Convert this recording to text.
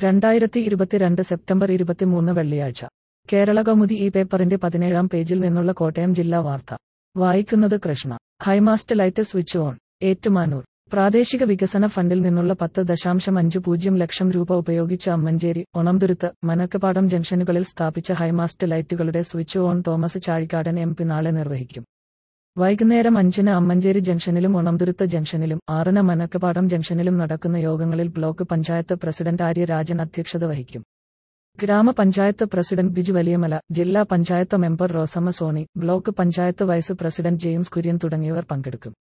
രണ്ടായിരത്തി ഇരുപത്തിരണ്ട് സെപ്റ്റംബർ ഇരുപത്തിമൂന്ന് വെള്ളിയാഴ്ച കേരള കൗമുദി ഈ പേപ്പറിന്റെ പതിനേഴാം പേജിൽ നിന്നുള്ള കോട്ടയം ജില്ലാ വാർത്ത വായിക്കുന്നത് Krishna high mast light switch on Ettumanoor പ്രാദേശിക വികസന ഫണ്ടിൽ നിന്നുള്ള പത്ത് ദശാംശം അഞ്ച് പൂജ്യം ലക്ഷം രൂപ ഉപയോഗിച്ച് അമ്മഞ്ചേരി ഒണംതുരുത്ത് മനക്കപ്പാടം ജംഗ്ഷനുകളിൽ സ്ഥാപിച്ച ഹൈമാസ്റ്റ് ലൈറ്റുകളുടെ switch on Thomas Chazhikadan M P നാളെ നിർവഹിക്കും വൈകുന്നേരം അഞ്ചിന് അമ്മഞ്ചേരി ജംഗ്ഷനിലും ഒണംതുരുത്ത് ജംഗ്ഷനിലും ആറിന് മനക്കപ്പാടം ജംഗ്ഷനിലും നടക്കുന്ന യോഗങ്ങളിൽ ബ്ലോക്ക് പഞ്ചായത്ത് പ്രസിഡന്റ് ആര്യ രാജൻ അധ്യക്ഷത വഹിക്കും ഗ്രാമപഞ്ചായത്ത് പ്രസിഡന്റ് ബിജു വലിയമല ജില്ലാ panchayat member Rosamma Soni block panchayat vice president James Kurian തുടങ്ങിയവർ പങ്കെടുക്കും